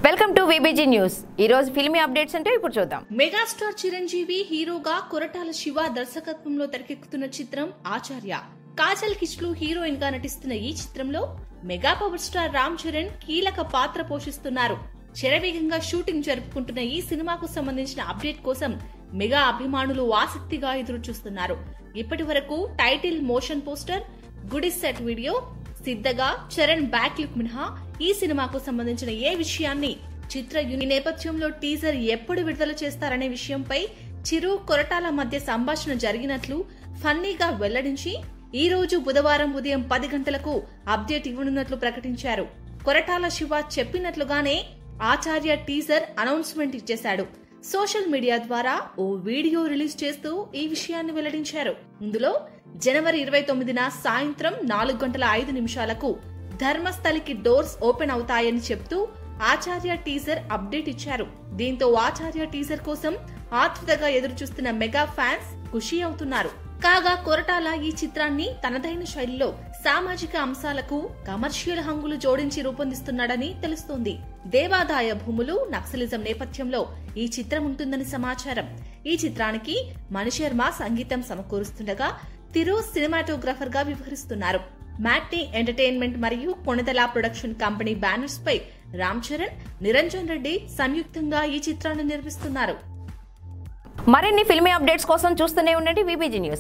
welcome to VBG news ఈ రోజు filmy updates అంటే ఇప్పుడు చూద్దాం మెగాస్టార్ చిరంజీవి హీరోగా కొరటాల శివ దర్శకత్వంలో తెరకెక్కుతున్న చిత్రం ఆచార్య కాజల్ కిచ్లు హీరోయిన్ గా నటిస్తున్న ఈ చిత్రంలో mega power star Ram Charan కీలక పాత్ర పోషిస్తున్నారు శరవేగంగా షూటింగ్ జరుపుకుంటున్న ఈ సినిమాకు సంబంధించిన అప్డేట్ కోసం మెగా అభిమానులు ఆసక్తిగా ఎదురు చూస్తున్నారు ఇప్పటి వరకు టైటిల్ మోషన్ పోస్టర్ గుడి సెట్ వీడియో సిద్ధగా చరణ్ బ్యాక్ లుక్ మినహా ఈ సినిమాకు సంబంధించిన ఏ విషయాన్ని చిత్ర యూని నేపథ్యంలో టీజర్ ఎప్పుడు విడుదల చేస్తారనే విషయంపై చిరు కొరటాల మధ్య సంభాషణ జరిగినట్లు ఫన్నీగా వెల్లడించి ఈ రోజు బుధవారం ఉదయం పది గంటలకు అప్డేట్ ఇవ్వనున్నట్లు ప్రకటించారు కొరటాల శివ చెప్పినట్లుగానే ఆచార్య టీజర్ అనౌన్స్మెంట్ ఇచ్చేశాడు సోషల్ మీడియా ద్వారా ఓ వీడియో రిలీజ్ చేస్తూ ఈ విషయాన్ని వెల్లడించారు ఇందులో జనవరి ఇరవై తొమ్మిదిన సాయంత్రం నాలుగు గంటల ఐదు నిమిషాలకు ధర్మస్థలికి డోర్స్ ఓపెన్ అవుతాయని చెప్తూ ఆచార్య టీజర్ అప్డేట్ ఇచ్చారు దీంతో ఆచార్య టీజర్ కోసం ఆతృతగా ఎదురుచూస్తున్న మెగా ఫ్యాన్స్ ఖుషి అవుతున్నారు కాగా కొరటాల ఈ చిత్రాన్ని తనదైన శైలిలో సామాజిక అంశాలకు కమర్షియల్ హంగులు జోడించి రూపొందిస్తున్నాడని తెలుస్తోంది దేవాదాయ భూములు నక్సలిజం నేపథ్యంలో ఈ చిత్రం ఉంటుందని సమాచారం ఈ చిత్రానికి మణిశర్మ సంగీతం సమకూరుస్తుండగా తిరు సినిమాటోగ్రాఫర్ గా వ్యవహరిస్తున్నారు మ్యాట్నీ ఎంటర్టైన్మెంట్ మరియు కొణిదల ప్రొడక్షన్ కంపెనీ బ్యానర్స్ పై రామ్ చరణ్ నిరంజన్ రెడ్డి సంయుక్తంగా ఈ చిత్రాన్ని నిర్మిస్తున్నారు మరిన్ని ఫిల్మీ అప్డేట్స్ కోసం చూస్తూనే ఉండండి విబిజీ న్యూస్